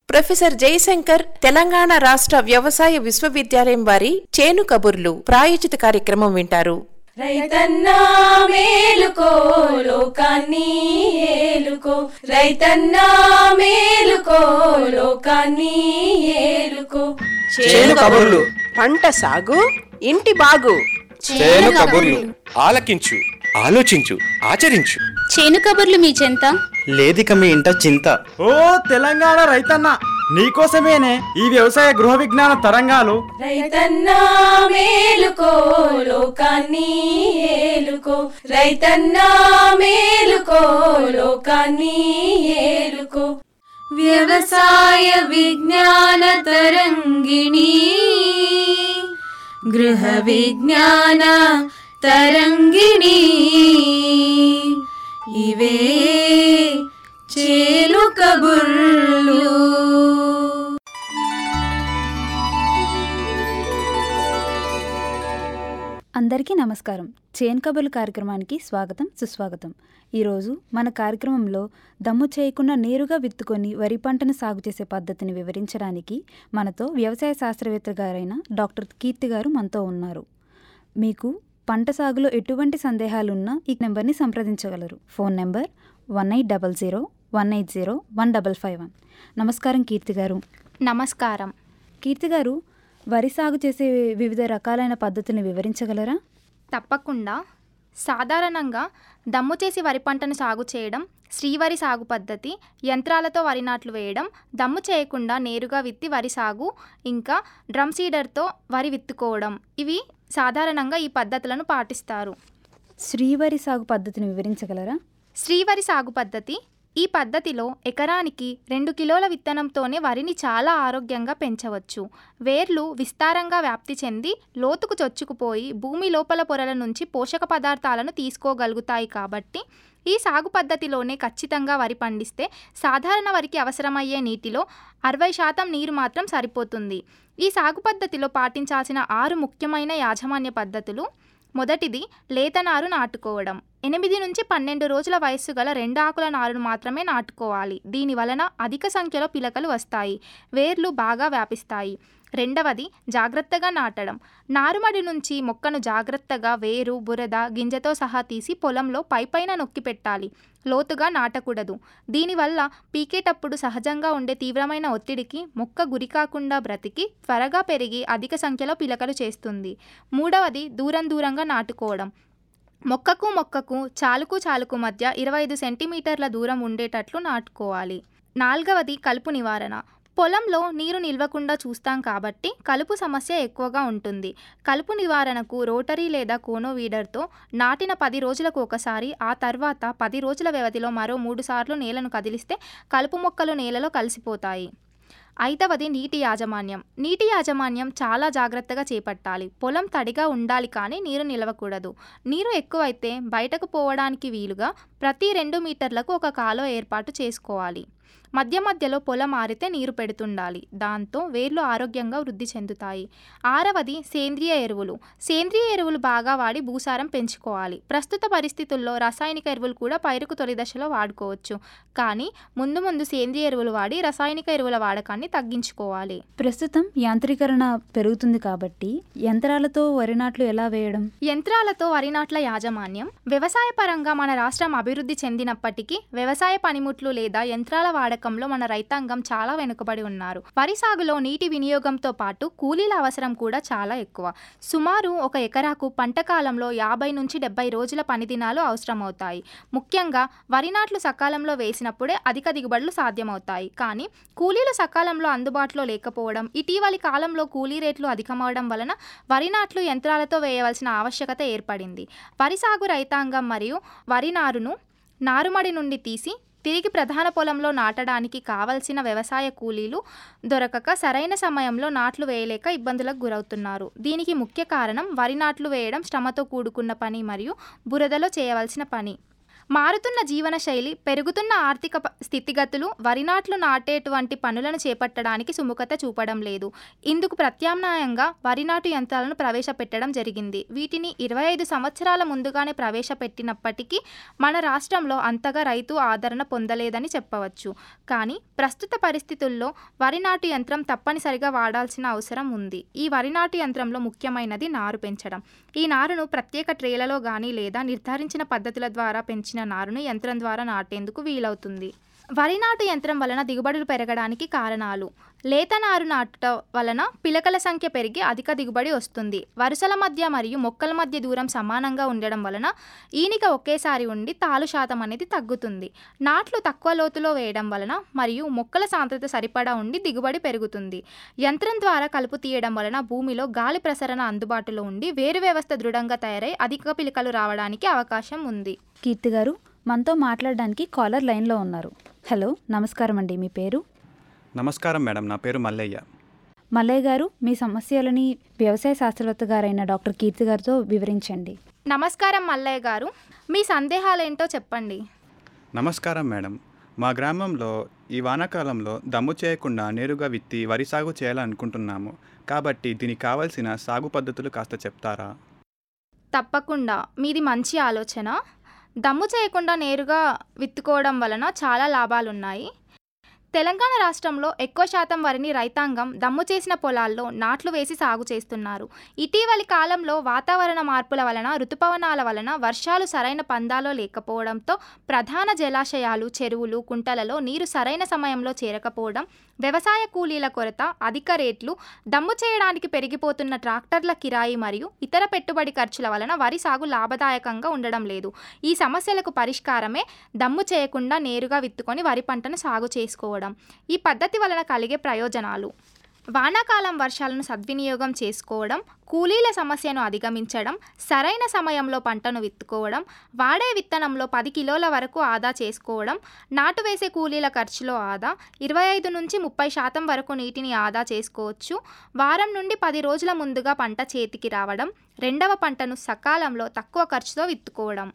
professor Jayashankar Telangana రాష్ట్ర వ్యవసాయ విశ్వవిద్యాలయం వారి చేను కబుర్లు ప్రాయోజిత కార్యక్రమం వింటారు రైతన్నా మేలుకో లోకాన్ని ఏలుకో రైతన్నా మేలుకో లోకాన్ని ఏలుకో చేను కబుర్లు పంట సాగు ఇంటి బాగు చేను కబుర్లు ఆలకించు ఆలోచించు ఆచరించు చేను కబుర్లు మీ చెంత లేదిక మీ ఇంట చింత ఓ తెలంగాణ రైతన్న నీకోసమేనే ఈ వ్యవసాయ గృహ విజ్ఞాన తరంగాలు రైతన్నా మేలుకో లోకాన్ని ఏలుకో రైతన్నా మేలుకో లోకాన్ని ఏలుకో వ్యవసాయ విజ్ఞాన తరంగిణి గృహ విజ్ఞాన తరంగిణి ఇవే చేలు కబుర్లు అందరికీ నమస్కారం చేన్ కబుర్లు కార్యక్రమానికి స్వాగతం సుస్వాగతం ఈరోజు మన కార్యక్రమంలో దమ్ము చేయకుండా నేరుగా విత్తుకొని వరి పంటను సాగు చేసే పద్ధతిని వివరించడానికి మనతో వ్యవసాయ శాస్త్రవేత్త గారైన డాక్టర్ కీర్తి గారు మనతో ఉన్నారు మీకు పంట సాగులో ఎటువంటి సందేహాలున్నా ఈ నెంబర్ని సంప్రదించగలరు phone number one eight double zero one eight zero one double five one నమస్కారం కీర్తి గారు నమస్కారం కీర్తి గారు వరి సాగు చేసే వివిధ రకాలైన పద్ధతిని వివరించగలరా తప్పకుండా సాధారణంగా దమ్ము చేసి వరి పంటను సాగు చేయడం శ్రీవరి సాగు పద్ధతి యంత్రాలతో వరి నాట్లు వేయడం దమ్ము చేయకుండా నేరుగా విత్తి వరి సాగు ఇంకా డ్రమ్ సీడర్తో వరి విత్తుకోవడం ఇవి సాధారణంగా ఈ పద్ధతులను పాటిస్తారు శ్రీవరి సాగు పద్ధతిని వివరించగలరా శ్రీవరి సాగు పద్ధతి ఈ పద్ధతిలో ఎకరానికి రెండు కిలోల విత్తనంతోనే వరిని చాలా ఆరోగ్యంగా పెంచవచ్చు వేర్లు విస్తారంగా వ్యాప్తి చెంది లోతుకు చొచ్చుకుపోయి భూమి లోపల పొరల నుంచి పోషక పదార్థాలను తీసుకోగలుగుతాయి కాబట్టి ఈ సాగు పద్ధతిలోనే ఖచ్చితంగా వరి పండిస్తే సాధారణ వరికి అవసరమయ్యే నీటిలో అరవై శాతం నీరు మాత్రం సరిపోతుంది ఈ సాగు పద్ధతిలో పాటించాల్సిన ఆరు ముఖ్యమైన యాజమాన్య పద్ధతులు మొదటిది లేత నారు నాటుకోవడం ఎనిమిది నుంచి పన్నెండు రోజుల వయస్సు గల రెండు ఆకుల నారును మాత్రమే నాటుకోవాలి దీని వలన అధిక సంఖ్యలో పిలకలు వస్తాయి వేర్లు బాగా వ్యాపిస్తాయి రెండవది జాగ్రత్తగా నాటడం నారుమడి నుంచి మొక్కను జాగ్రత్తగా వేరు బురద గింజతో సహా తీసి పొలంలో పైపైన నొక్కి పెట్టాలి లోతుగా నాటకూడదు దీనివల్ల పీకేటప్పుడు సహజంగా ఉండే తీవ్రమైన ఒత్తిడికి మొక్క గురికాకుండా బ్రతికి త్వరగా పెరిగి అధిక సంఖ్యలో పిలకలు చేస్తుంది మూడవది దూరం దూరంగా నాటుకోవడం మొక్కకు మొక్కకు చాలుకు చాలుకు మధ్య ఇరవై ఐదు సెంటీమీటర్ల దూరం ఉండేటట్లు నాటుకోవాలి నాలుగవది కలుపు నివారణ పొలంలో నీరు నిల్వకుండా చూస్తాం కాబట్టి కలుపు సమస్య ఎక్కువగా ఉంటుంది కలుపు నివారణకు రోటరీ లేదా కోనో వీడర్తో నాటిన పది రోజులకు ఒకసారి ఆ తర్వాత పది రోజుల వ్యవధిలో మరో మూడు సార్లు నేలను కదిలిస్తే కలుపు మొక్కలు నేలలో కలిసిపోతాయి ఐదవది నీటి యాజమాన్యం నీటి యాజమాన్యం చాలా జాగ్రత్తగా చేపట్టాలి పొలం తడిగా ఉండాలి కానీ నీరు నిలవకూడదు నీరు ఎక్కువైతే బయటకు పోవడానికి వీలుగా ప్రతి రెండు మీటర్లకు ఒక కాలువ ఏర్పాటు చేసుకోవాలి మధ్య మధ్యలో పొలం ఆరితే నీరు పెడుతుండాలి దాంతో వేర్లు ఆరోగ్యంగా వృద్ధి చెందుతాయి ఆరవది సేంద్రియ ఎరువులు సేంద్రియ ఎరువులు బాగా వాడి భూసారం పెంచుకోవాలి ప్రస్తుత పరిస్థితుల్లో రసాయనిక ఎరువులు కూడా పైరుకు తొలి దశలో వాడుకోవచ్చు కానీ ముందు ముందు సేంద్రియ ఎరువులు వాడి రసాయనిక ఎరువుల వాడకాన్ని తగ్గించుకోవాలి ప్రస్తుతం యాంత్రీకరణ పెరుగుతుంది కాబట్టి యంత్రాలతో వరి నాట్లు ఎలా వేయడం యంత్రాలతో వరి నాట్ల యాజమాన్యం వ్యవసాయ పరంగా మన రాష్ట్రం అభివృద్ధి చెందినప్పటికీ వ్యవసాయ పనిముట్లు లేదా యంత్రాల వాడకంలో మన రైతాంగం చాలా వెనుకబడి ఉన్నారు వరి సాగులో నీటి వినియోగంతో పాటు కూలీల అవసరం కూడా చాలా ఎక్కువ సుమారు ఒక ఎకరాకు పంట కాలంలో యాభై నుంచి డెబ్బై రోజుల పని దినాలు అవసరమవుతాయి ముఖ్యంగా వరి నాట్లు సకాలంలో వేసినప్పుడే అధిక దిగుబడులు సాధ్యమవుతాయి కానీ కూలీలు సకాలంలో అందుబాటులో లేకపోవడం ఇటీవలి కాలంలో కూలీ రేట్లు అధికమవడం వలన వరి నాట్లు యంత్రాలతో వేయవలసిన ఆవశ్యకత ఏర్పడింది వరి సాగు రైతాంగం మరియు వరి నారును నారుమడి నుండి తీసి తిరిగి ప్రధాన పొలంలో నాటడానికి కావలసిన వ్యవసాయ కూలీలు దొరకక సరైన సమయంలో నాట్లు వేయలేక ఇబ్బందులకు గురవుతున్నారు దీనికి ముఖ్య కారణం వరి నాట్లు వేయడం శ్రమతో కూడుకున్న పని మరియు బురదలో చేయవలసిన పని మారుతున్న జీవన శైలి పెరుగుతున్న ఆర్థిక ప- స్థితిగతులు వరి నాట్లు నాటేటువంటి పనులను చేపట్టడానికి సుముఖత చూపడం లేదు ఇందుకు ప్రత్యామ్నాయంగా వరి నాటు యంత్రాలను ప్రవేశపెట్టడం జరిగింది వీటిని ఇరవై ఐదు సంవత్సరాల ముందుగానే ప్రవేశపెట్టినప్పటికీ మన రాష్ట్రంలో అంతగా రైతు ఆదరణ పొందలేదని చెప్పవచ్చు కానీ ప్రస్తుత పరిస్థితుల్లో వరి నాటు యంత్రం తప్పనిసరిగా వాడాల్సిన అవసరం ఉంది ఈ వరి నాటు యంత్రంలో ముఖ్యమైనది నారు పెంచడం ఈ నారును ప్రత్యేక ట్రేలలో కానీ లేదా నిర్ధారించిన పద్ధతుల ద్వారా పెంచిన నారును యంత్రం ద్వారా నాటేందుకు వీలవుతుంది వరి నాటు యంత్రం వలన దిగుబడులు పెరగడానికి కారణాలు లేత నారు నాటుట వలన పిలకల సంఖ్య పెరిగి అధిక దిగుబడి వస్తుంది వరుసల మధ్య మరియు మొక్కల మధ్య దూరం సమానంగా ఉండడం వలన ఈనిక ఒకేసారి ఉండి తాలు శాతం అనేది తగ్గుతుంది నాట్లు తక్కువ లోతులో వేయడం వలన మరియు మొక్కల సాంద్రత సరిపడా ఉండి దిగుబడి పెరుగుతుంది యంత్రం ద్వారా కలుపు తీయడం వలన భూమిలో గాలి ప్రసరణ అందుబాటులో ఉండి వేరు వ్యవస్థ దృఢంగా తయారై అధిక పిలకలు రావడానికి అవకాశం ఉంది కీర్తి గారు మనతో మాట్లాడడానికి కాలర్ లైన్లో ఉన్నారు హలో నమస్కారం అండి మీ పేరు నమస్కారం మేడం నా పేరు మల్లయ్య మల్లయ్య గారు మీ సమస్యలని వ్యవసాయ శాస్త్రవేత్త గారైన డాక్టర్ కీర్తి గారితో వివరించండి నమస్కారం మల్లయ్య గారు మీ సందేహాలేంటో చెప్పండి నమస్కారం మేడం మా గ్రామంలో ఈ వానాకాలంలో దమ్ము చేయకుండా నేరుగా విత్తి వరి సాగు చేయాలనుకుంటున్నాము కాబట్టి దీనికి కావలసిన సాగు పద్ధతులు కాస్త చెప్తారా తప్పకుండా మీది మంచి ఆలోచన దమ్ము చేయకుండా నేరుగా విత్తుకోవడం వలన చాలా లాభాలున్నాయి తెలంగాణ రాష్ట్రంలో ఎక్కువ శాతం వరిని రైతాంగం దమ్ము చేసిన పొలాల్లో నాట్లు వేసి సాగు చేస్తున్నారు ఇటీవలి కాలంలో వాతావరణ మార్పుల వలన ఋతుపవనాల వలన వర్షాలు సరైన పందాలో లేకపోవడంతో ప్రధాన జలాశయాలు చెరువులు కుంటలలో నీరు సరైన సమయంలో చేరకపోవడం వ్యవసాయ కూలీల కొరత అధిక రేట్లు దమ్ము చేయడానికి పెరిగిపోతున్న ట్రాక్టర్ల కిరాయి మరియు ఇతర పెట్టుబడి ఖర్చుల వలన వరి సాగు లాభదాయకంగా ఉండడం లేదు ఈ సమస్యలకు పరిష్కారమే దమ్ము చేయకుండా నేరుగా విత్తుకొని వరి పంటను సాగు చేసుకోవడం ఈ పద్ధతి వలన కలిగే ప్రయోజనాలు వానాకాలం వర్షాలను సద్వినియోగం చేసుకోవడం కూలీల సమస్యను అధిగమించడం సరైన సమయంలో పంటను విత్తుకోవడం వాడే విత్తనంలో పది కిలోల వరకు ఆదా చేసుకోవడం నాటు వేసే కూలీల ఖర్చులో ఆదా ఇరవై ఐదు నుంచి ముప్పై శాతం వరకు నీటిని ఆదా చేసుకోవచ్చు వారం నుండి పది రోజుల ముందుగా పంట చేతికి రావడం రెండవ పంటను సకాలంలో తక్కువ ఖర్చుతో విత్తుకోవడం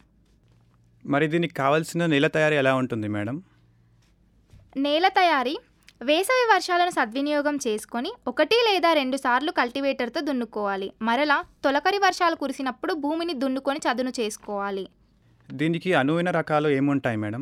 మరి దీనికి కావాల్సిన నేల తయారీ ఎలా ఉంటుంది మేడం నేల తయారీ వేసవి వర్షాలను సద్వినియోగం చేసుకొని ఒకటి లేదా రెండు సార్లు కల్టివేటర్తో దున్నుకోవాలి మరలా తొలకరి వర్షాలు కురిసినప్పుడు భూమిని దున్నుకొని చదును చేసుకోవాలి దీనికి అనువైన రకాలు ఏముంటాయి మేడం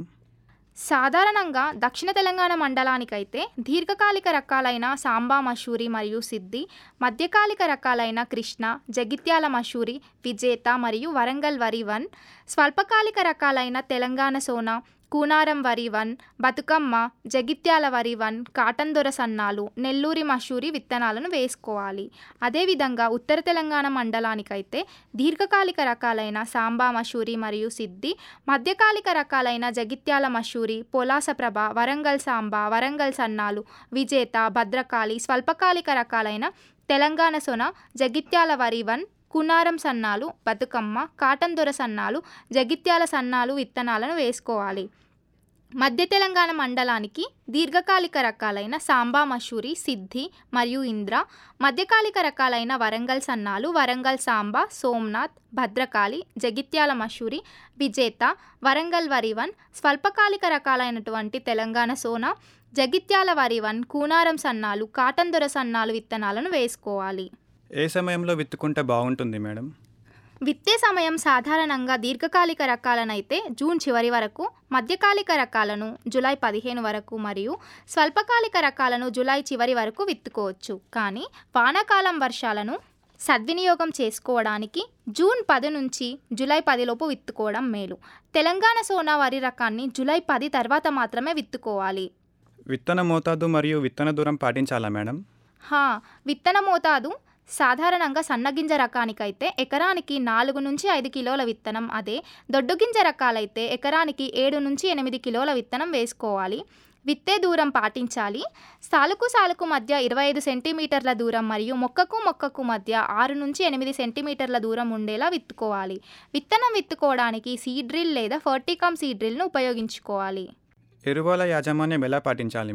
సాధారణంగా దక్షిణ తెలంగాణ మండలానికైతే దీర్ఘకాలిక రకాలైన సాంబా మషూరి మరియు సిద్ధి మధ్యకాలిక రకాలైన కృష్ణ జగిత్యాల మషూరి విజేత మరియు వరంగల్ వరి వన్ స్వల్పకాలిక రకాలైన తెలంగాణ సోనా కూనారం వరి వన్ బతుకమ్మ జగిత్యాల వరి వన్ కాటన్ దొర సన్నాలు నెల్లూరి మషూరి విత్తనాలను వేసుకోవాలి అదేవిధంగా ఉత్తర తెలంగాణ మండలానికైతే దీర్ఘకాలిక రకాలైన సాంబా మషూరి మరియు సిద్ధి మధ్యకాలిక రకాలైన జగిత్యాల మషూరి పొలాసప్రభ వరంగల్ సాంబా వరంగల్ సన్నాలు విజేత భద్రకాళి స్వల్పకాలిక రకాలైన తెలంగాణ సొన జగిత్యాల వరి వన్ కునారం సన్నాలు బతుకమ్మ కాటన్ దొర సన్నాలు జగిత్యాల సన్నాలు విత్తనాలను వేసుకోవాలి మధ్య తెలంగాణ మండలానికి దీర్ఘకాలిక రకాలైన సాంబా మషూరి సిద్ధి మరియు ఇంద్ర మధ్యకాలిక రకాలైన వరంగల్ సన్నాలు వరంగల్ సాంబా సోమ్నాథ్ భద్రకాళి జగిత్యాల మషూరి విజేత వరంగల్ వరివన్ స్వల్పకాలిక రకాలైనటువంటి తెలంగాణ సోనా జగిత్యాల వరివన్ కూనారం సన్నాలు కాటన్ దొర సన్నాలు విత్తనాలను వేసుకోవాలి ఏ సమయంలో విత్తుకుంటే బాగుంటుంది మేడం విత్తే సమయం సాధారణంగా దీర్ఘకాలిక రకాలనైతే జూన్ చివరి వరకు మధ్యకాలిక రకాలను జూలై పదిహేను వరకు మరియు స్వల్పకాలిక రకాలను జూలై చివరి వరకు విత్తుకోవచ్చు కానీ వానాకాలం వర్షాలను సద్వినియోగం చేసుకోవడానికి జూన్ పది నుంచి జూలై పదిలోపు విత్తుకోవడం మేలు తెలంగాణ సోనా వరి రకాన్ని జూలై పది తర్వాత మాత్రమే విత్తుకోవాలి విత్తన మోతాదు మరియు విత్తన దూరం పాటించాలా మేడం హా విత్తన మోతాదు సాధారణంగా సన్నగింజ రకానికైతే ఎకరానికి నాలుగు నుంచి ఐదు కిలోల విత్తనం అదే దొడ్డుగింజ రకాలైతే ఎకరానికి ఏడు నుంచి ఎనిమిది కిలోల విత్తనం వేసుకోవాలి విత్తే దూరం పాటించాలి సాలుకు సాలుకు మధ్య ఇరవై ఐదు సెంటీమీటర్ల దూరం మరియు మొక్కకు మొక్కకు మధ్య ఆరు నుంచి ఎనిమిది సెంటీమీటర్ల దూరం ఉండేలా విత్తుకోవాలి విత్తనం విత్తుకోవడానికి సీడ్ డ్రిల్ లేదా ఫర్టికామ్ సీడ్ డ్రిల్ను ఉపయోగించుకోవాలి ఎరువుల యాజమాన్యం ఎలా పాటించాలి మేడం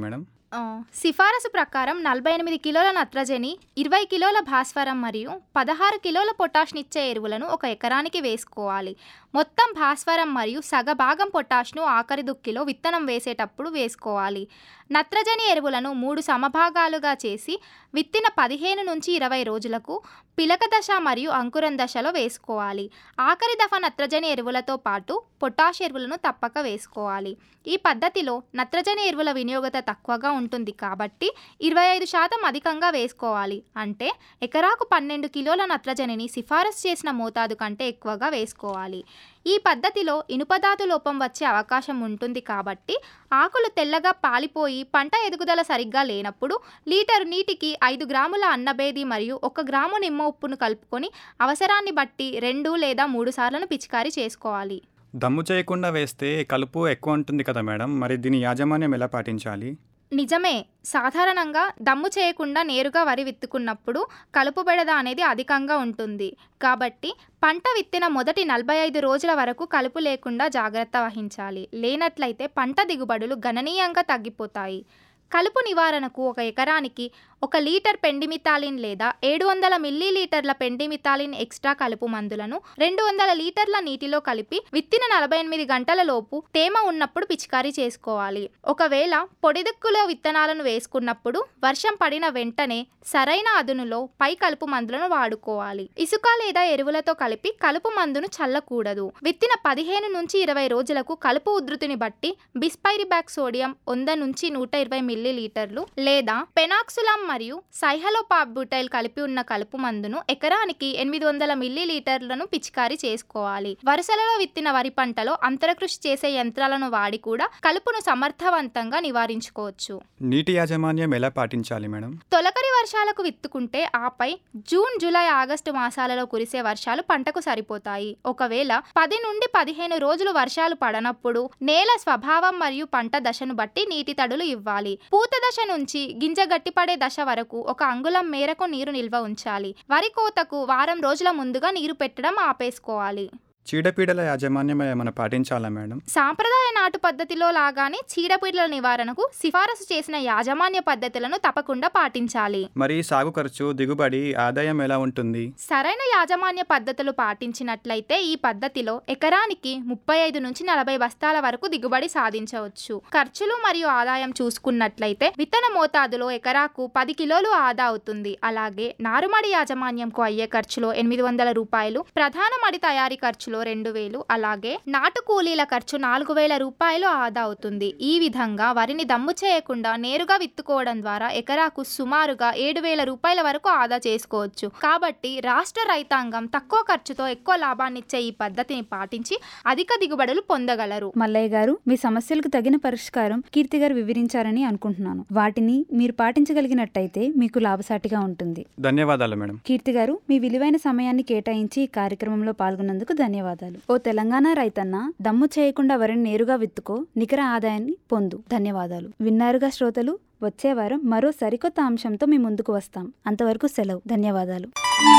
ఆ, సిఫారసు ప్రకారం నలభై ఎనిమిది కిలోల నత్రజని ఇరవై కిలోల భాస్వరం మరియు పదహారు కిలోల పొటాష్నిచ్చే ఎరువులను ఒక ఎకరానికి వేసుకోవాలి మొత్తం భాస్వరం మరియు సగభాగం పొటాష్ను ఆఖరి దుక్కిలో విత్తనం వేసేటప్పుడు వేసుకోవాలి నత్రజని ఎరువులను మూడు సమభాగాలుగా చేసి విత్తిన పదిహేను నుంచి ఇరవై రోజులకు పిలక దశ మరియు అంకురం దశలో వేసుకోవాలి ఆఖరి దఫ నత్రజని ఎరువులతో పాటు పొటాష్ ఎరువులను తప్పక వేసుకోవాలి ఈ పద్ధతిలో నత్రజని ఎరువుల వినియోగత తక్కువగా ఉంటుంది కాబట్టి ఇరవై ఐదు శాతం అధికంగా వేసుకోవాలి అంటే ఎకరాకు పన్నెండు కిలోల నత్రజనిని సిఫారసు చేసిన మోతాదు కంటే ఎక్కువగా వేసుకోవాలి ఈ పద్ధతిలో ఇనుపధాతు లోపం వచ్చే అవకాశం ఉంటుంది కాబట్టి ఆకులు తెల్లగా పాలిపోయి పంట ఎదుగుదల సరిగ్గా లేనప్పుడు లీటరు నీటికి ఐదు గ్రాముల అన్నబేది మరియు ఒక గ్రాము నిమ్మ ఉప్పును కలుపుకొని అవసరాన్ని బట్టి రెండు లేదా మూడు సార్లను పిచికారీ చేసుకోవాలి దమ్ము చేయకుండా వేస్తే కలుపు ఎక్కువ ఉంటుంది కదా మేడం మరి దీని యాజమాన్యం ఎలా పాటించాలి నిజమే సాధారణంగా దమ్ము చేయకుండా నేరుగా వరి విత్తుకున్నప్పుడు కలుపు బెడద అనేది అధికంగా ఉంటుంది కాబట్టి పంట విత్తిన మొదటి నలభై ఐదు రోజుల వరకు కలుపు లేకుండా జాగ్రత్త వహించాలి లేనట్లయితే పంట దిగుబడులు గణనీయంగా తగ్గిపోతాయి కలుపు నివారణకు ఒక ఎకరానికి ఒక లీటర్ పెండిమితాలిన్ లేదా ఏడు వందల మిల్లీలీటర్ల పెండిమితాలిన్ ఎక్స్ట్రా కలుపు మందులను రెండు వందల లీటర్ల నీటిలో కలిపి విత్తిన నలభై ఎనిమిది గంటల లోపు తేమ ఉన్నప్పుడు పిచికారీ చేసుకోవాలి ఒకవేళ పొడిదిక్కులో విత్తనాలను వేసుకున్నప్పుడు వర్షం పడిన వెంటనే సరైన అదునులో పై కలుపు మందులను వాడుకోవాలి ఇసుక లేదా ఎరువులతో కలిపి కలుపు మందును చల్లకూడదు విత్తిన పదిహేను నుంచి ఇరవై రోజులకు కలుపు ఉధృతిని బట్టి బిస్పైరిబాక్ సోడియం వంద నుంచి నూట ఇరవై మిల్లీలీటర్లు లేదా పెనాక్సులాం మరియు సైహలోపాబ్యూటైల్ కలిపి ఉన్న కలుపు మందును ఎకరానికి ఎనిమిది వందల మిల్లీలీటర్లను పిచికారీ చేసుకోవాలి వరుసలలో విత్తిన వరి పంటలో అంతరకృషి చేసే యంత్రాలను వాడి కూడా కలుపును సమర్థవంతంగా నివారించుకోవచ్చు నీటి యాజమాన్యం ఎలా పాటించాలి మేడం తొలకరి వర్షాలకు విత్తుకుంటే ఆపై జూన్ జూలై ఆగస్టు మాసాలలో కురిసే వర్షాలు పంటకు సరిపోతాయి ఒకవేళ పది నుండి పదిహేను రోజులు వర్షాలు పడనప్పుడు నేల స్వభావం మరియు పంట దశను బట్టి నీటి తడులు ఇవ్వాలి పూత దశ నుంచి గింజ గట్టిపడే దశ వరకు ఒక అంగుళం మేరకు నీరు నిల్వ ఉంచాలి వరి కోతకు వారం రోజుల ముందుగా నీరు పెట్టడం ఆపేసుకోవాలి చీడపీడల యాజమాన్యం ఏమైనా పాటించాలా మేడం సాంప్రదాయ నాటు పద్ధతిలో లాగానే చీడపీడల నివారణకు సిఫారసు చేసిన యాజమాన్య పద్ధతులను తప్పకుండా పాటించాలి మరి సాగు ఖర్చు దిగుబడి ఆదాయం ఎలా ఉంటుంది సరైన యాజమాన్య పద్ధతులు పాటించినట్లయితే ఈ పద్ధతిలో ఎకరానికి ముప్పై ఐదు నుంచి నలభై బస్తాల వరకు దిగుబడి సాధించవచ్చు ఖర్చులు మరియు ఆదాయం చూసుకున్నట్లయితే విత్తన మోతాదులో ఎకరాకు పది కిలోలు ఆదా అవుతుంది అలాగే నారుమడి యాజమాన్యంకు అయ్యే ఖర్చులో ఎనిమిది వందల రూపాయలు ప్రధాన మడి తయారీ ఖర్చులో రెండు వేలు అలాగే నాటు కూలీల ఖర్చు నాలుగు వేల రూపాయలు ఆదా అవుతుంది ఈ విధంగా వరిని దమ్ము చేయకుండా నేరుగా విత్తుకోవడం ద్వారా ఎకరాకు సుమారుగా ఏడు వేల రూపాయల వరకు ఆదా చేసుకోవచ్చు కాబట్టి రాష్ట్ర రైతాంగం తక్కువ ఖర్చుతో ఎక్కువ లాభాన్నిచ్చే ఈ పద్ధతిని పాటించి అధిక దిగుబడులు పొందగలరు మల్లయ్య గారు మీ సమస్యలకు తగిన పరిష్కారం కీర్తి గారు వివరించారని అనుకుంటున్నాను వాటిని మీరు పాటించగలిగినట్టయితే మీకు లాభసాటిగా ఉంటుంది ధన్యవాదాలు మేడం కీర్తి గారు మీ విలువైన సమయాన్ని కేటాయించి ఈ కార్యక్రమంలో పాల్గొన్నందుకు ధన్యవాదాలు ఓ తెలంగాణ రైతన్న దమ్ము చేయకుండా వరిని నేరుగా విత్తుకో నికర ఆదాయాన్ని పొందు ధన్యవాదాలు విన్నారుగా శ్రోతలు వచ్చే వారం మరో సరికొత్త అంశంతో మీ ముందుకు వస్తాం అంతవరకు సెలవు ధన్యవాదాలు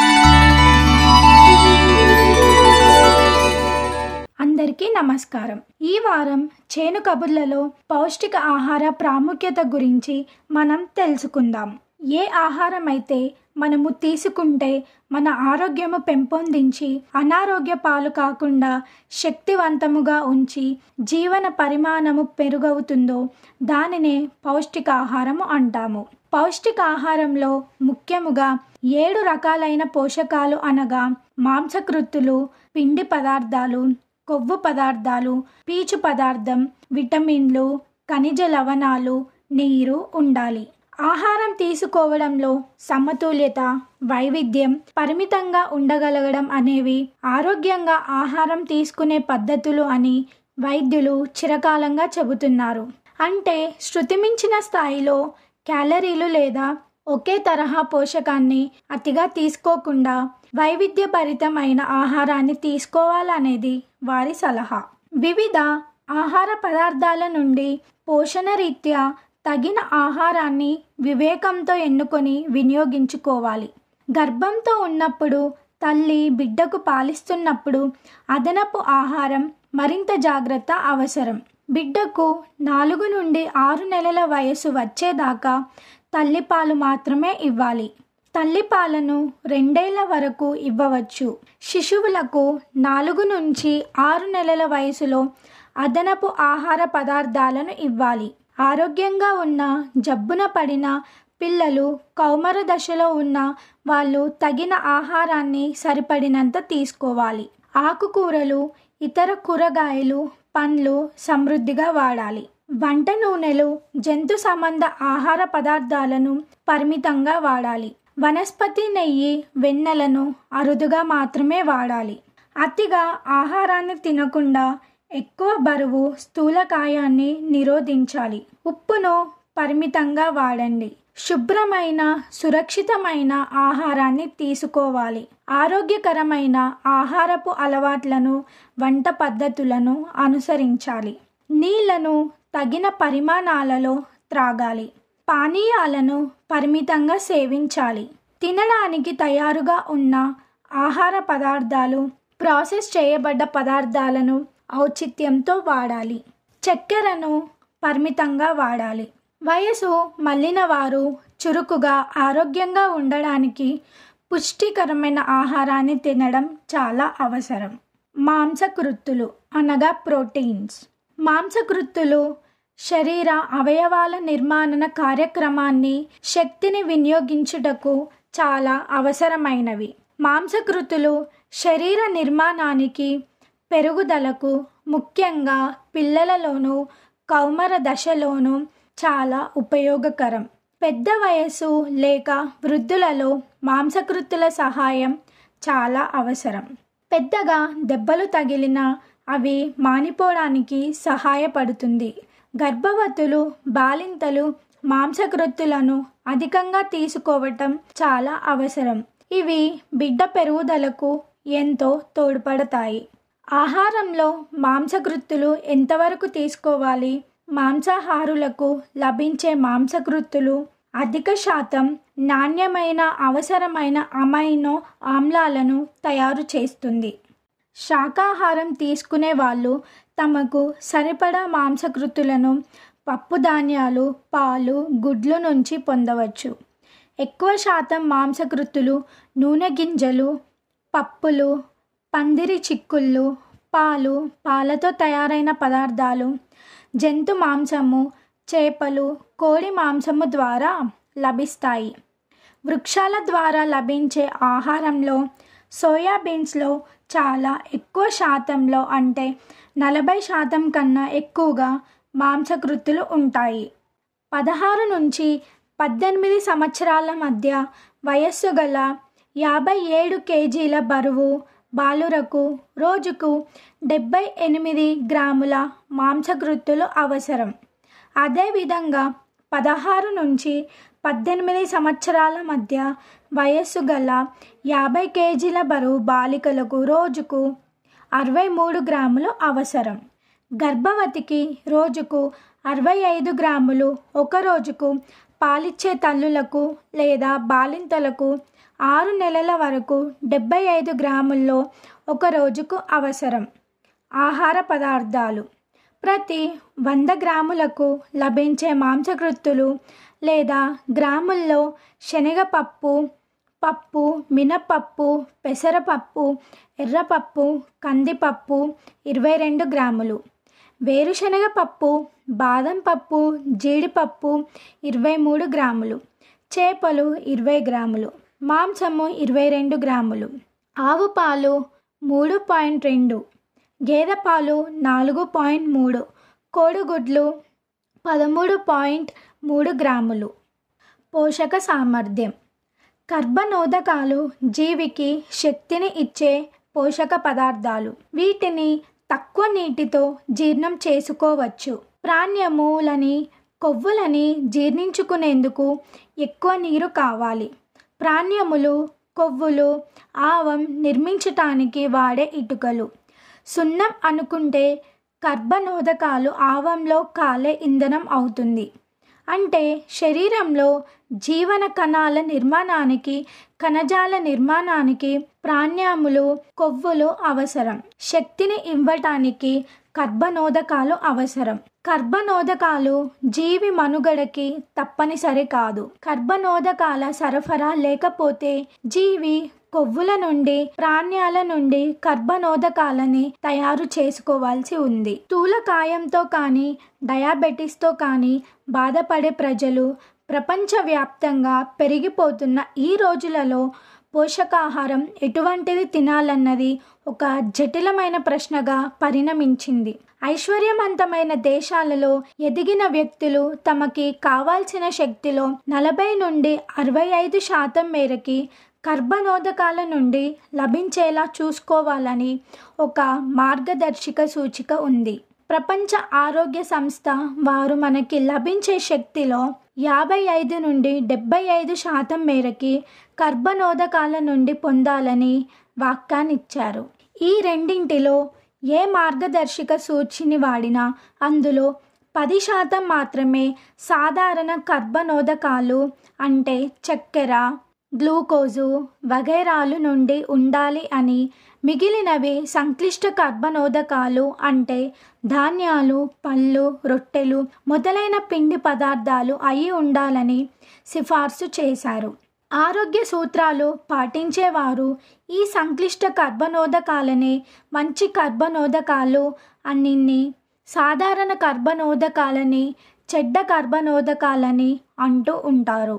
అందరికీ నమస్కారం ఈ వారం చేను కబుర్లలో పౌష్టిక ఆహార ప్రాముఖ్యత గురించి మనం తెలుసుకుందాం ఏ ఆహారం అయితే మనము తీసుకుంటే మన ఆరోగ్యము పెంపొందించి అనారోగ్య పాలు కాకుండా శక్తివంతముగా ఉంచి జీవన పరిమాణము పెరుగవుతుందో దానినే పౌష్టికాహారము అంటాము పౌష్టికాహారంలో ముఖ్యముగా ఏడు రకాలైన పోషకాలు అనగా మాంసకృత్తులు పిండి పదార్థాలు కొవ్వు పదార్థాలు పీచు పదార్థం విటమిన్లు ఖనిజ లవణాలు నీరు ఉండాలి ఆహారం తీసుకోవడంలో సమతుల్యత వైవిధ్యం పరిమితంగా ఉండగలగడం అనేవి ఆరోగ్యంగా ఆహారం తీసుకునే పద్ధతులు అని వైద్యులు చిరకాలంగా చెబుతున్నారు అంటే శృతిమించిన స్థాయిలో క్యాలరీలు లేదా ఒకే తరహా పోషకాన్ని అతిగా తీసుకోకుండా వైవిధ్యభరితమైన ఆహారాన్ని తీసుకోవాలనేది వారి సలహా వివిధ ఆహార పదార్థాల నుండి పోషణ రీత్యా తగిన ఆహారాన్ని వివేకంతో ఎన్నుకొని వినియోగించుకోవాలి గర్భంతో ఉన్నప్పుడు తల్లి బిడ్డకు పాలిస్తున్నప్పుడు అదనపు ఆహారం మరింత జాగ్రత్త అవసరం బిడ్డకు నాలుగు నుండి ఆరు నెలల వయసు వచ్చేదాకా తల్లిపాలు మాత్రమే ఇవ్వాలి తల్లిపాలను రెండేళ్ల వరకు ఇవ్వవచ్చు శిశువులకు నాలుగు నుంచి ఆరు నెలల వయసులో అదనపు ఆహార పదార్థాలను ఇవ్వాలి ఆరోగ్యంగా ఉన్న జబ్బున పడిన పిల్లలు కౌమర దశలో ఉన్న వాళ్ళు తగిన ఆహారాన్ని సరిపడినంత తీసుకోవాలి ఆకుకూరలు ఇతర కూరగాయలు పండ్లు సమృద్ధిగా వాడాలి వంట నూనెలు జంతు సంబంధ ఆహార పదార్థాలను పరిమితంగా వాడాలి వనస్పతి నెయ్యి వెన్నెలను అరుదుగా మాత్రమే వాడాలి అతిగా ఆహారాన్ని తినకుండా ఎక్కువ బరువు స్థూలకాయాన్ని నిరోధించాలి ఉప్పును పరిమితంగా వాడండి శుభ్రమైన సురక్షితమైన ఆహారాన్ని తీసుకోవాలి ఆరోగ్యకరమైన ఆహారపు అలవాట్లను వంట పద్ధతులను అనుసరించాలి నీళ్లను తగిన పరిమాణాలలో త్రాగాలి పానీయాలను పరిమితంగా సేవించాలి తినడానికి తయారుగా ఉన్న ఆహార పదార్థాలు ప్రాసెస్ చేయబడ్డ పదార్థాలను ఔచిత్యంతో వాడాలి చక్కెరను పరిమితంగా వాడాలి వయసు మళ్ళిన వారు చురుకుగా ఆరోగ్యంగా ఉండడానికి పుష్టికరమైన ఆహారాన్ని తినడం చాలా అవసరం మాంసకృత్తులు అనగా ప్రోటీన్స్ మాంసకృత్తులు శరీర అవయవాల నిర్మాణ కార్యక్రమాన్ని శక్తిని వినియోగించుటకు చాలా అవసరమైనవి మాంసకృతులు శరీర నిర్మాణానికి పెరుగుదలకు ముఖ్యంగా పిల్లలలోనూ కౌమర దశలోనూ చాలా ఉపయోగకరం పెద్ద వయసు లేక వృద్ధులలో మాంసకృతుల సహాయం చాలా అవసరం పెద్దగా దెబ్బలు తగిలిన అవి మానిపోవడానికి సహాయపడుతుంది గర్భవతులు బాలింతలు మాంసకృత్తులను అధికంగా తీసుకోవటం చాలా అవసరం ఇవి బిడ్డ పెరుగుదలకు ఎంతో తోడ్పడతాయి ఆహారంలో మాంసకృత్తులు ఎంతవరకు తీసుకోవాలి మాంసాహారులకు లభించే మాంసకృత్తులు అధిక శాతం నాణ్యమైన అవసరమైన అమైనో ఆమ్లాలను తయారు చేస్తుంది శాకాహారం తీసుకునే వాళ్ళు తమకు సరిపడా మాంసకృతులను పప్పు ధాన్యాలు పాలు గుడ్లు నుంచి పొందవచ్చు ఎక్కువ శాతం మాంసకృతులు నూనె గింజలు పప్పులు పందిరి చిక్కుళ్ళు పాలు పాలతో తయారైన పదార్థాలు జంతు మాంసము చేపలు కోడి మాంసము ద్వారా లభిస్తాయి వృక్షాల ద్వారా లభించే ఆహారంలో సోయాబీన్స్లో చాలా ఎక్కువ శాతంలో అంటే నలభై శాతం కన్నా ఎక్కువగా మాంసకృతులు ఉంటాయి పదహారు నుంచి పద్దెనిమిది సంవత్సరాల మధ్య వయస్సు గల యాభై ఏడు కేజీల బరువు బాలురకు రోజుకు డెబ్బై ఎనిమిది గ్రాముల మాంసకృత్తులు అవసరం అదేవిధంగా పదహారు నుంచి పద్దెనిమిది సంవత్సరాల మధ్య వయస్సు గల యాభై కేజీల బరువు బాలికలకు రోజుకు అరవై మూడు గ్రాములు అవసరం గర్భవతికి రోజుకు అరవై ఐదు గ్రాములు ఒక రోజుకు పాలిచ్చే తల్లులకు లేదా బాలింతలకు ఆరు నెలల వరకు డెబ్బై ఐదు గ్రాముల్లో ఒక రోజుకు అవసరం ఆహార పదార్థాలు ప్రతి వంద గ్రాములకు లభించే మాంసకృత్తులు లేదా గ్రాముల్లో శనగపప్పు పప్పు మినపప్పు పెసరపప్పు ఎర్రపప్పు కందిపప్పు ఇరవై రెండు గ్రాములు వేరుశనగ పప్పు బాదం పప్పు జీడిపప్పు ఇరవై మూడు గ్రాములు చేపలు ఇరవై గ్రాములు మాంసము ఇరవై రెండు గ్రాములు ఆవు పాలు మూడు పాయింట్ రెండు గేదె పాలు నాలుగు పాయింట్ మూడు కోడిగుడ్లు పదమూడు పాయింట్ మూడు గ్రాములు పోషక సామర్థ్యం కర్బనోదకాలు జీవికి శక్తిని ఇచ్చే పోషక పదార్థాలు వీటిని తక్కువ నీటితో జీర్ణం చేసుకోవచ్చు ప్రాణ్యములని కొవ్వులని జీర్ణించుకునేందుకు ఎక్కువ నీరు కావాలి ప్రాణ్యములు కొవ్వులు ఆవం నిర్మించటానికి వాడే ఇటుకలు సున్నం అనుకుంటే కర్బనోదకాలు ఆవంలో కాలే ఇంధనం అవుతుంది అంటే శరీరంలో జీవన కణాల నిర్మాణానికి కణజాల నిర్మాణానికి ప్రాణ్యాములు కొవ్వులు అవసరం శక్తిని ఇవ్వటానికి కర్బనోదకాలు అవసరం కర్బనోదకాలు జీవి మనుగడకి తప్పనిసరి కాదు కర్బనోదకాల సరఫరా లేకపోతే జీవి కొవ్వుల నుండి ప్రాణ్యాల నుండి కర్బనోదకాలని తయారు చేసుకోవాల్సి ఉంది స్థూలకాయంతో కానీ డయాబెటీస్తో కానీ బాధపడే ప్రజలు ప్రపంచవ్యాప్తంగా పెరిగిపోతున్న ఈ రోజులలో పోషకాహారం ఎటువంటిది తినాలన్నది ఒక జటిలమైన ప్రశ్నగా పరిణమించింది ఐశ్వర్యవంతమైన దేశాలలో ఎదిగిన వ్యక్తులు తమకి కావాల్సిన శక్తిలో నలభై నుండి అరవై ఐదు శాతం మేరకి కర్బనోదకాల నుండి లభించేలా చూసుకోవాలని ఒక మార్గదర్శక సూచిక ఉంది ప్రపంచ ఆరోగ్య సంస్థ వారు మనకి లభించే శక్తిలో యాభై ఐదు నుండి డెబ్బై ఐదు శాతం మేరకి కర్బనోదకాల నుండి పొందాలని వాక్యాన్నిచ్చారు ఈ రెండింటిలో ఏ మార్గదర్శక సూచిని వాడినా అందులో పది శాతం మాత్రమే సాధారణ కర్బనోదకాలు అంటే చక్కెర గ్లూకోజు వగైరాలు నుండి ఉండాలి అని మిగిలినవి సంక్లిష్ట కర్బనోదకాలు అంటే ధాన్యాలు పళ్ళు రొట్టెలు మొదలైన పిండి పదార్థాలు అయి ఉండాలని సిఫార్సు చేశారు ఆరోగ్య సూత్రాలు పాటించేవారు ఈ సంక్లిష్ట కర్బనోదకాలనే మంచి కర్బనోదకాలు అన్నిన్ని సాధారణ కర్బనోదకాలని చెడ్డ కర్బనోదకాలని అంటూ ఉంటారు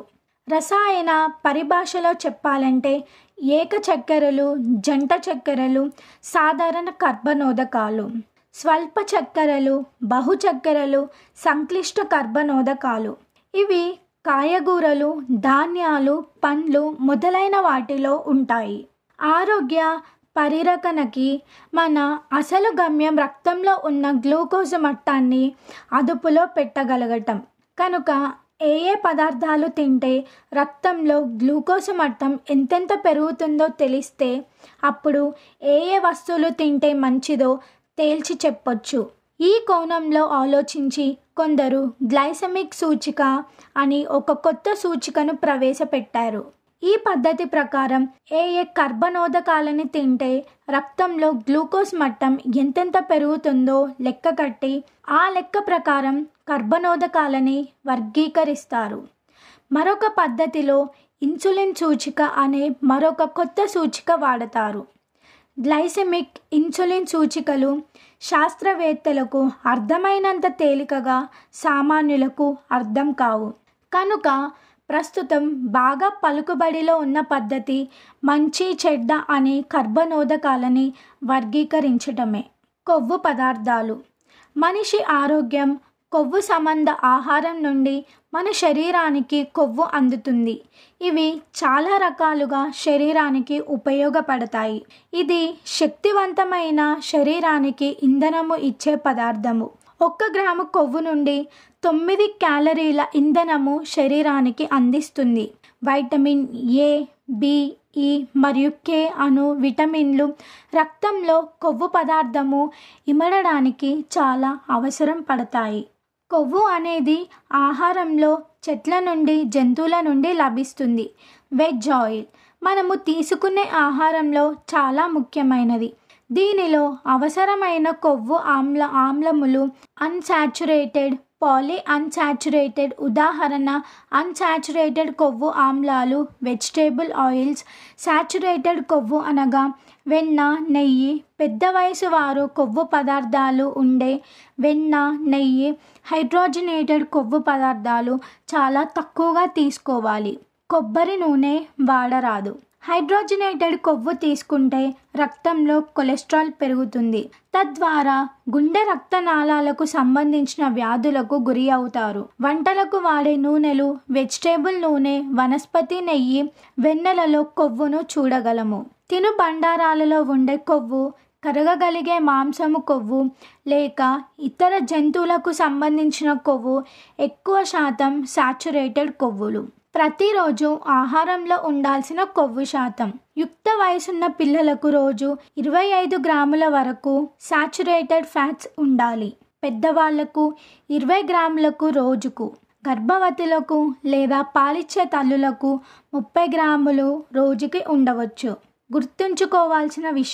రసాయన పరిభాషలో చెప్పాలంటే ఏక చక్కెరలు జంట చక్కెరలు సాధారణ కర్బనోదకాలు స్వల్ప చక్కెరలు బహు చక్కెరలు సంక్లిష్ట కర్బనోదకాలు ఇవి కాయగూరలు ధాన్యాలు పండ్లు మొదలైన వాటిలో ఉంటాయి ఆరోగ్య పరిరకణకి మన అసలు గమ్యం రక్తంలో ఉన్న గ్లూకోజ్ మట్టాన్ని అదుపులో పెట్టగలగటం కనుక ఏ ఏ పదార్థాలు తింటే రక్తంలో గ్లూకోజ్ మట్టం ఎంతెంత పెరుగుతుందో తెలిస్తే అప్పుడు ఏ ఏ వస్తువులు తింటే మంచిదో తేల్చి చెప్పొచ్చు ఈ కోణంలో ఆలోచించి కొందరు గ్లైసమిక్ సూచిక అని ఒక కొత్త సూచికను ప్రవేశపెట్టారు ఈ పద్ధతి ప్రకారం ఏ ఏ కర్బనోదకాలని తింటే రక్తంలో గ్లూకోజ్ మట్టం ఎంతెంత పెరుగుతుందో లెక్క కట్టి ఆ లెక్క ప్రకారం కర్బనోదకాలని వర్గీకరిస్తారు మరొక పద్ధతిలో ఇన్సులిన్ సూచిక అనే మరొక కొత్త సూచిక వాడతారు గ్లైసెమిక్ ఇన్సులిన్ సూచికలు శాస్త్రవేత్తలకు అర్థమైనంత తేలికగా సామాన్యులకు అర్థం కావు కనుక ప్రస్తుతం బాగా పలుకుబడిలో ఉన్న పద్ధతి మంచి చెడ్డ అనే కర్బనోదకాలని వర్గీకరించటమే కొవ్వు పదార్థాలు మనిషి ఆరోగ్యం కొవ్వు సంబంధ ఆహారం నుండి మన శరీరానికి కొవ్వు అందుతుంది ఇవి చాలా రకాలుగా శరీరానికి ఉపయోగపడతాయి ఇది శక్తివంతమైన శరీరానికి ఇంధనము ఇచ్చే పదార్థము ఒక్క గ్రాము కొవ్వు నుండి తొమ్మిది క్యాలరీల ఇంధనము శరీరానికి అందిస్తుంది వైటమిన్ ఏ బి ఈ మరియు కే అను విటమిన్లు రక్తంలో కొవ్వు పదార్థము ఇమడడానికి చాలా అవసరం పడతాయి కొవ్వు అనేది ఆహారంలో చెట్ల నుండి జంతువుల నుండి లభిస్తుంది వెజ్ ఆయిల్ మనము తీసుకునే ఆహారంలో చాలా ముఖ్యమైనది దీనిలో అవసరమైన కొవ్వు ఆమ్ల ఆమ్లములు అన్సాచురేటెడ్ పాలీ అన్సాచురేటెడ్ ఉదాహరణ అన్సాచురేటెడ్ కొవ్వు ఆమ్లాలు వెజిటేబుల్ ఆయిల్స్ సాచురేటెడ్ కొవ్వు అనగా వెన్న నెయ్యి పెద్ద వయసు వారు కొవ్వు పదార్థాలు ఉండే వెన్న నెయ్యి హైడ్రోజనేటెడ్ కొవ్వు పదార్థాలు చాలా తక్కువగా తీసుకోవాలి కొబ్బరి నూనె వాడరాదు హైడ్రోజనేటెడ్ కొవ్వు తీసుకుంటే రక్తంలో కొలెస్ట్రాల్ పెరుగుతుంది తద్వారా గుండె రక్తనాళాలకు సంబంధించిన వ్యాధులకు గురి అవుతారు వంటలకు వాడే నూనెలు వెజిటేబుల్ నూనె వనస్పతి నెయ్యి వెన్నెలలో కొవ్వును చూడగలము తిను బండారాలలో ఉండే కొవ్వు కరగగలిగే మాంసము కొవ్వు లేక ఇతర జంతువులకు సంబంధించిన కొవ్వు ఎక్కువ శాతం సాచురేటెడ్ కొవ్వులు ప్రతిరోజు ఆహారంలో ఉండాల్సిన కొవ్వు శాతం యుక్త వయసున్న పిల్లలకు రోజు ఇరవై ఐదు గ్రాముల వరకు సాచురేటెడ్ ఫ్యాట్స్ ఉండాలి పెద్దవాళ్లకు ఇరవై గ్రాములకు రోజుకు గర్భవతులకు లేదా పాలిచ్చే తల్లులకు ముప్పై గ్రాములు రోజుకి ఉండవచ్చు గుర్తుంచుకోవాల్సిన విషయం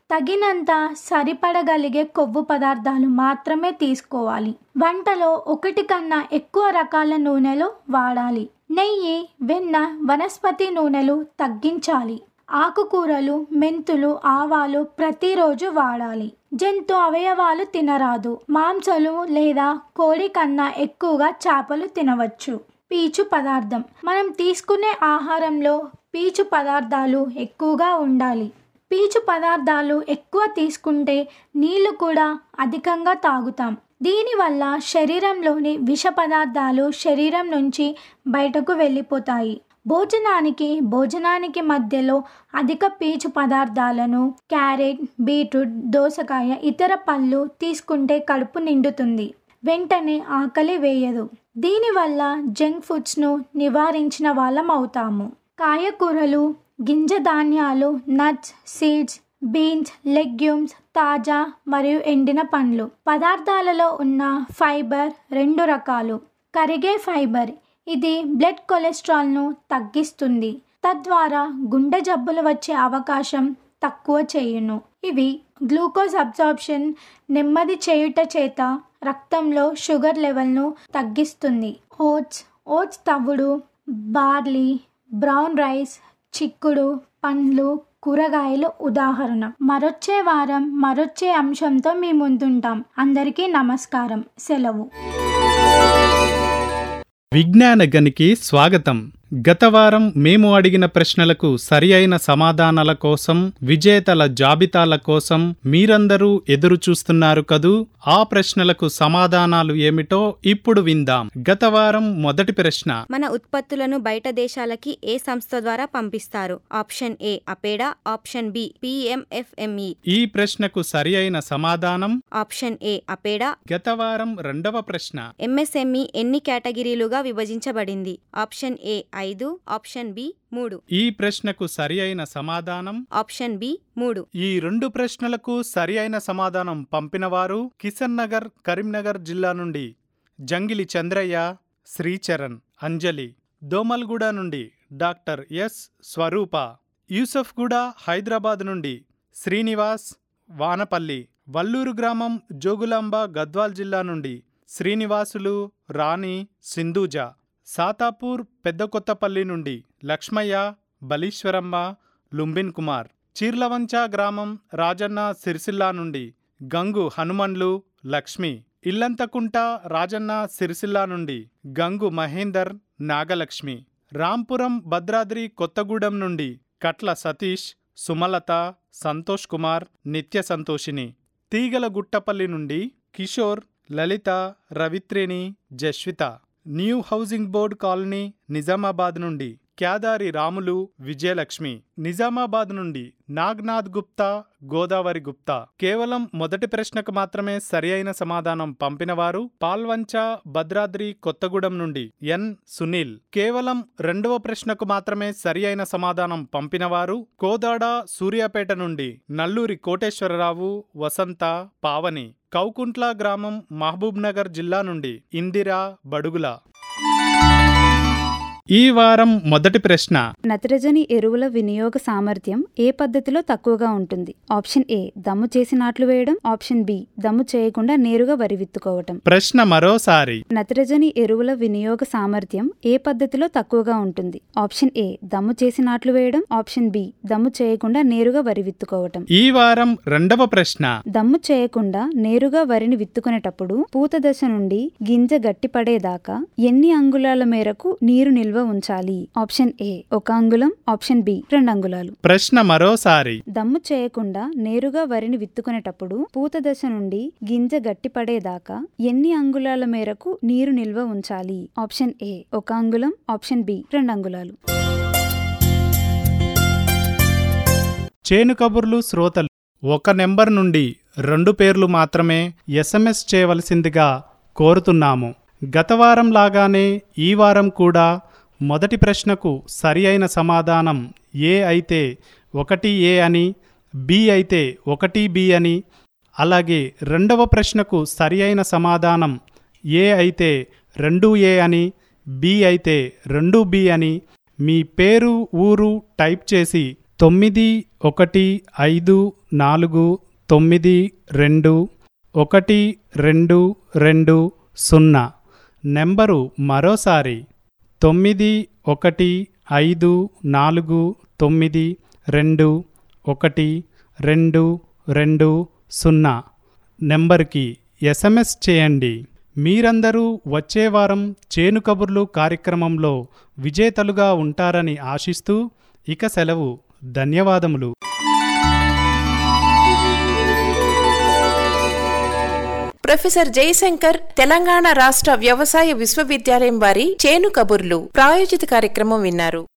తగినంత సరిపడగలిగే కొవ్వు పదార్థాలు మాత్రమే తీసుకోవాలి వంటలో ఒకటి కన్నా ఎక్కువ రకాల నూనెలు వాడాలి నెయ్యి వెన్న వనస్పతి నూనెలు తగ్గించాలి ఆకుకూరలు మెంతులు ఆవాలు ప్రతిరోజు వాడాలి జంతు అవయవాలు తినరాదు మాంసాలు లేదా కోడి కన్నా ఎక్కువగా చేపలు తినవచ్చు పీచు పదార్థం మనం తీసుకునే ఆహారంలో పీచు పదార్థాలు ఎక్కువగా ఉండాలి పీచు పదార్థాలు ఎక్కువ తీసుకుంటే నీళ్లు కూడా అధికంగా తాగుతాం దీనివల్ల శరీరంలోని విష పదార్థాలు శరీరం నుంచి బయటకు వెళ్ళిపోతాయి భోజనానికి భోజనానికి మధ్యలో అధిక పీచు పదార్థాలను క్యారెట్ బీట్రూట్ దోసకాయ ఇతర పళ్ళు తీసుకుంటే కడుపు నిండుతుంది వెంటనే ఆకలి వేయదు దీనివల్ల జంక్ ఫుడ్స్ను నివారించిన వాళ్ళం అవుతాము కాయకూరలు గింజ ధాన్యాలు నట్స్ సీడ్స్ బీన్స్ లెగ్యూమ్స్ తాజా మరియు ఎండిన పండ్లు పదార్థాలలో ఉన్న ఫైబర్ రెండు రకాలు కరిగే ఫైబర్ ఇది బ్లడ్ కొలెస్ట్రాల్ను తగ్గిస్తుంది తద్వారా గుండె జబ్బులు వచ్చే అవకాశం తక్కువ చేయును ఇవి గ్లూకోజ్ అబ్జార్ప్షన్ నెమ్మది చేయుట చేత రక్తంలో షుగర్ లెవెల్ను తగ్గిస్తుంది ఓట్స్ ఓట్స్ తవుడు బార్లీ బ్రౌన్ రైస్ చిక్కుడు పండ్లు కూరగాయలు ఉదాహరణ మరొచ్చే వారం మరొచ్చే అంశంతో మీ ముందుంటాం అందరికీ నమస్కారం సెలవు విజ్ఞాన గనికి స్వాగతం గత వారం మేము అడిగిన ప్రశ్నలకు సరి అయిన సమాధానాల కోసం విజేతల జాబితాల కోసం మీరందరూ ఎదురు చూస్తున్నారు కదూ ఆ ప్రశ్నలకు సమాధానాలు ఏమిటో ఇప్పుడు విందాం గత వారం మొదటి ప్రశ్న మన ఉత్పత్తులను బయట దేశాలకి ఏ సంస్థ ద్వారా పంపిస్తారు option A APEDA option B PMFME ఈ ప్రశ్నకు సరి అయిన సమాధానం ఆప్షన్ ఏ అపేడా గత వారం రెండవ ప్రశ్న ఎంఎస్ఎంఈ ఎన్ని కేటగిరీలుగా విభజించబడింది ఆప్షన్ ఏ ఐదు ఆప్షన్ బి మూడు ఈ ప్రశ్నకు సరి అయిన సమాధానం ఆప్షన్ బి మూడు ఈ రెండు ప్రశ్నలకు సరి అయిన సమాధానం పంపినవారు కిషన్ నగర్ కరీంనగర్ జిల్లా నుండి జంగిలి చంద్రయ్య శ్రీచరణ్ అంజలి దోమల్గూడ నుండి డాక్టర్ ఎస్ స్వరూప యూసఫ్గూడ హైదరాబాద్ నుండి శ్రీనివాస్ వానపల్లి వల్లూరు గ్రామం జోగులాంబ గద్వాల్ జిల్లా నుండి శ్రీనివాసులు రాణి సింధూజ సాతాపూర్ పెద్దకొత్తపల్లి నుండి లక్ష్మయ్య బలీశ్వరమ్మ లుంబిన్ కుమార్ చీర్లవంచ గ్రామం రాజన్న సిరిసిల్లా నుండి గంగు హనుమన్లు లక్ష్మి ఇల్లంతకుంట రాజన్న సిరిసిల్లా నుండి గంగు మహేందర్ నాగలక్ష్మి రాంపురం భద్రాద్రి కొత్తగూడెం నుండి కట్ల సతీష్ సుమలత సంతోష్ కుమార్ నిత్య సంతోషిని తీగల గుట్టపల్లి నుండి Kishore Lalitha Ravitreni Jaswitha new housing board colony Nizamabad నుండి క్యాదారి రాములు విజయలక్ష్మి నిజామాబాద్ నుండి నాగ్నాథ్ గుప్తా గోదావరి గుప్తా కేవలం మొదటి ప్రశ్నకు మాత్రమే సరి అయిన సమాధానం పంపినవారు పాల్వంచ భద్రాద్రి కొత్తగూడెం నుండి ఎన్ సునీల్ కేవలం రెండవ ప్రశ్నకు మాత్రమే సరి అయిన సమాధానం పంపినవారు కోదాడ సూర్యాపేట నుండి నల్లూరి కోటేశ్వరరావు వసంత పావని కౌకుంట్ల గ్రామం మహబూబ్ నగర్ జిల్లా నుండి ఇందిరా బడుగుల ఈ వారం మొదటి ప్రశ్న నత్రజని ఎరువుల వినియోగ సామర్థ్యం ఏ పద్ధతిలో తక్కువగా ఉంటుంది ఆప్షన్ ఏ దమ్ము చేసి నాట్లు వేయడం ఆప్షన్ బి దమ్ము చేయకుండా నేరుగా వరి విత్తుకోవటం ప్రశ్న మరోసారి నత్రజని ఎరువుల వినియోగ సామర్థ్యం ఏ పద్ధతిలో తక్కువగా ఉంటుంది ఆప్షన్ ఏ దమ్ము చేసి నాట్లు వేయడం ఆప్షన్ బి దమ్ము చేయకుండా నేరుగా వరి విత్తుకోవటం ఈ వారం రెండవ ప్రశ్న దమ్ము చేయకుండా నేరుగా వరిని విత్తుకునేటప్పుడు పూత దశ నుండి గింజ గట్టిపడేదాకా ఎన్ని అంగుళాల మేరకు నీరు నిల్వ ఉంచాలి ఆప్షన్ ఏ ఒక అంగుళం ఆప్షన్ బి రెండు అంగుళాలు ప్రశ్న మరోసారి దమ్ము చేయకుండా నేరుగా వరిని విత్తుకునేటప్పుడు పూత దశ నుండి గింజ గట్టిపడేదాకా ఎన్ని అంగుళాల మేరకు నీరు నిల్వ ఉంచాలి ఆప్షన్ ఏ ఒక అంగుళం ఆప్షన్ బి రెండు అంగుళాలు చేను కబుర్లు శ్రోతలు ఒక నెంబర్ నుండి రెండు పేర్లు మాత్రమే ఎస్ఎంఎస్ చేయవలసిందిగా కోరుతున్నాము గత వారం లాగానే ఈ వారం కూడా మొదటి ప్రశ్నకు సరి అయిన సమాధానం ఏ అయితే ఒకటి ఏ అని బి అయితే ఒకటి బి అని అలాగే రెండవ ప్రశ్నకు సరి అయిన సమాధానం ఏ అయితే రెండు ఏ అని బి అయితే రెండు బి అని మీ పేరు ఊరు టైప్ చేసి తొమ్మిది ఒకటి ఐదు నాలుగు తొమ్మిది రెండు ఒకటి రెండు రెండు సున్నా నెంబరు మరోసారి తొమ్మిది ఒకటి ఐదు నాలుగు తొమ్మిది రెండు ఒకటి రెండు రెండు సున్నా నెంబర్కి ఎస్ఎంఎస్ చేయండి మీరందరూ వచ్చే వారం చేను కబుర్లు కార్యక్రమంలో విజేతలుగా ఉంటారని ఆశిస్తూ ఇక సెలవు ధన్యవాదములు ప్రొఫెసర్ జయశంకర్ తెలంగాణ రాష్ట్ర వ్యవసాయ విశ్వవిద్యాలయం వారి చేను కబుర్లు ప్రాయోజిత కార్యక్రమం విన్నారు